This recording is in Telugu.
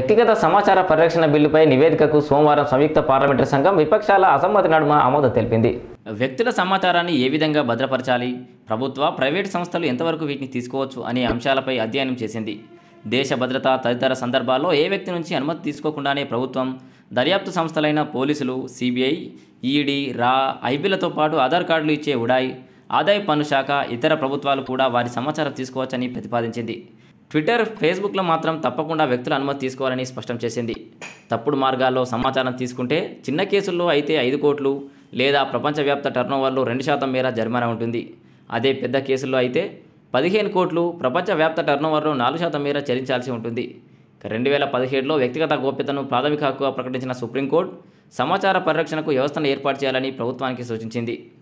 వ్యక్తిగత సమాచార పరిరక్షణ బిల్లుపై నివేదికకు సోమవారం సంయుక్త పార్లమెంటరీ సంఘం విపక్షాల అసమ్మతి నడుమ ఆమోదం తెలిపింది వ్యక్తుల సమాచారాన్ని ఏ విధంగా భద్రపరచాలి ప్రభుత్వ ప్రైవేట్ సంస్థలు ఎంతవరకు వీటిని తీసుకోవచ్చు అనే అంశాలపై అధ్యయనం చేసింది దేశ భద్రత తదితర సందర్భాల్లో ఏ వ్యక్తి నుంచి అనుమతి తీసుకోకుండానే ప్రభుత్వం దర్యాప్తు సంస్థలైన పోలీసులు సిబిఐ ఈడీ రా ఐబీలతో పాటు ఆధార్ కార్డులు ఇచ్చే ఉడాయ్ ఆదాయ పన్ను శాఖ ఇతర ప్రభుత్వాలు కూడా వారి సమాచారం తీసుకోవచ్చని ప్రతిపాదించింది ట్విట్టర్ ఫేస్బుక్లో మాత్రం తప్పకుండా వ్యక్తుల అనుమతి తీసుకోవాలని స్పష్టం చేసింది తప్పుడు మార్గాల్లో సమాచారం తీసుకుంటే చిన్న కేసుల్లో అయితే ఐదు కోట్లు లేదా ప్రపంచవ్యాప్త టర్నోవర్లో రెండు శాతం మేర జరిమానా ఉంటుంది అదే పెద్ద కేసుల్లో అయితే పదిహేను కోట్లు ప్రపంచవ్యాప్త టర్నోవర్లో నాలుగు శాతం మేర చెల్లించాల్సి ఉంటుంది రెండు వేల పదిహేడులో వ్యక్తిగత గోప్యతను ప్రాథమిక హక్కుగా ప్రకటించిన సుప్రీంకోర్టు సమాచార పరిరక్షణకు వ్యవస్థను ఏర్పాటు చేయాలని ప్రభుత్వానికి సూచించింది